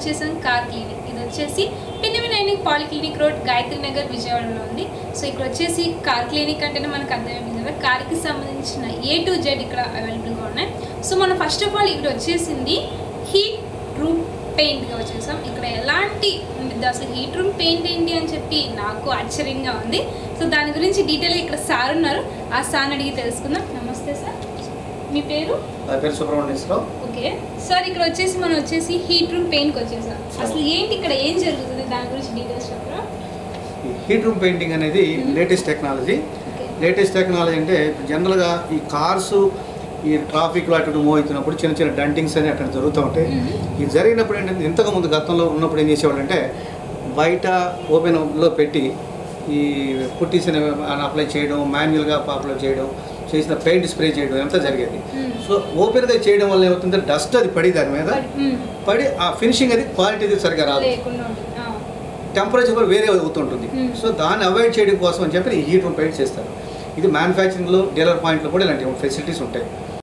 వచ్చేసాం car clinic ఇది వచ్చేసి పిన్ని వినాయక్ పాలిక్లినిక్ రోడ్ గాయత్రి నగర్ విజయవాడలో ఉంది సో ఇక్కడ వచ్చేసి కార్ క్లినిక్ అంటేనే మనకు అర్థమైంది కదా కార్కి సంబంధించిన ఏ టు జెడ్ ఇక్కడ అవైలబుల్గా ఉన్నాయి సో మనం ఫస్ట్ ఆఫ్ ఆల్ ఇక్కడ వచ్చేసింది హీట్ రూమ్ పెయింట్గా వచ్చేసాం ఇక్కడ ఎలాంటి ఉంటుంది అసలు హీట్ రూమ్ పెయింట్ ఏంటి అని చెప్పి నాకు ఆశ్చర్యంగా ఉంది సో దాని గురించి డీటెయిల్గా ఇక్కడ సార్ ఉన్నారు ఆ సార్ అడిగి తెలుసుకుందాం నమస్తే సార్ మీ పేరు నా పేరు సుబ్రహ్మణ్యేశ్వరరావు ఓకే సార్ ఇక్కడ వచ్చేసి మనం వచ్చేసి హీట్ రూమ్ పెయింట్కి వచ్చేసాం అసలు ఏంటి ఇక్కడ ఏం జరుగుతుంది దాని గురించి డీటెయిల్స్ చెప్పరా ఈ హీట్ రూమ్ పెయింటింగ్ అనేది latest technology okay latest technology అంటే జనరల్గా ఈ కార్స్ ఈ ట్రాఫిక్లో అటు ఇటు మూవ్ అవుతున్నప్పుడు చిన్న చిన్న డంటింగ్స్ అని అక్కడ జరుగుతూ ఉంటాయి ఇది జరిగినప్పుడు ఏంటంటే ఇంతకు ముందు గతంలో ఉన్నప్పుడు ఏం చేసేవాళ్ళు అంటే బయట ఓపెన్లో పెట్టి ఈ పుట్టీస్ని అప్లై చేయడం మాన్యువల్గా అప్లై చేయడం చేసిన పెయింట్ స్ప్రే చేయడం అంతా జరిగేది సో ఓపెన్గా చేయడం వల్ల ఏమవుతుందంటే డస్ట్ అది పడి దాని మీద పడి ఆ ఫినిషింగ్ అది క్వాలిటీ సరిగా రాదు లేకుండా ఉంటుంది ఆ. టెంపరేచర్ కూడా వేరే అవుతుంటుంది Hmm. సో దాన్ని అవాయిడ్ చేయడం కోసం అని చెప్పి ఈ హీట్ రూమ్ పెయింట్ చేస్తారు ఇది మ్యానుఫ్యాక్చరింగ్లో డీలర్ పాయింట్లో కూడా ఇలాంటి ఫెసిలిటీస్ ఉంటాయి